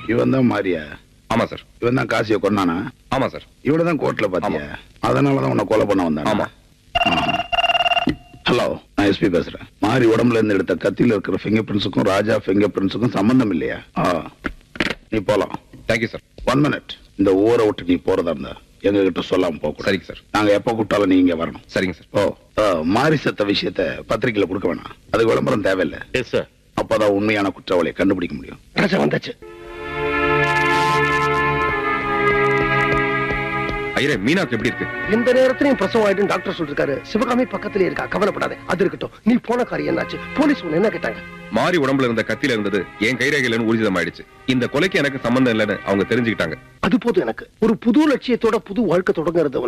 இவன் தான் மாரியா ஆமா சார் இவன் தான் காசியை கொண்டானா ஆமா சார் இவனை தான் கோர்ட்ல பாத்தியா அதனாலதான் உன்னை கொலை பண்ண வந்தான் ஆமா ஹலோ நான் எஸ்பி பேசுறேன் மாறி உடம்புல இருந்து எடுத்த கத்தியில இருக்கிற ஃபிங்கர் பிரிண்ட்ஸுக்கும் ராஜா ஃபிங்கர் பிரிண்ட்ஸுக்கும் சம்பந்தம் இல்லையா ஆ, நீ போலாம் தேங்க்யூ சார் ஒன் மினிட் இந்த ஊரை விட்டு நீ போறதா இருந்தா எங்க கிட்ட சொல்லாம போக சரிங்க சார் நாங்க எப்ப கூப்பிட்டாலும் நீ இங்க வரணும் சரிங்க சார் ஓ ஆ, மாரி செத்த விஷயத்த பத்திரிக்கையில கொடுக்க வேணாம் அதுக்கு விளம்பரம் தேவையில்லை எஸ் சார் அப்பதான் உண்மையான குற்றவாளியை கண்டுபிடிக்க முடியும் ராஜா வந்தாச்சு ஐயரே மீனாக்கு எப்படி இருக்கு எந்த நேரத்திலையும் பிரசவம் ஆயிடும் டாக்டர் சொல்லிருக்காரு சிவகாமி பக்கத்திலே இருக்கா கவலைப்படாத அது இருக்கட்டும் நீ போன காரியம் என்னாச்சு போலீஸ் உன்னை என்ன கேட்டாங்க மாறி உடம்புல இருந்த கத்தியில இருந்தது என் கைரேகையிலன்னு ஊர்ஜிதம் ஆயிடுச்சு இந்த கொலைக்கு எனக்கு சம்பந்தம் இல்லைன்னு அவங்க தெரிஞ்சுக்கிட்டாங்க அது போதும் எனக்கு ஒரு புது லட்சியத்தோட புது வாழ்க்கை தொடங்குறது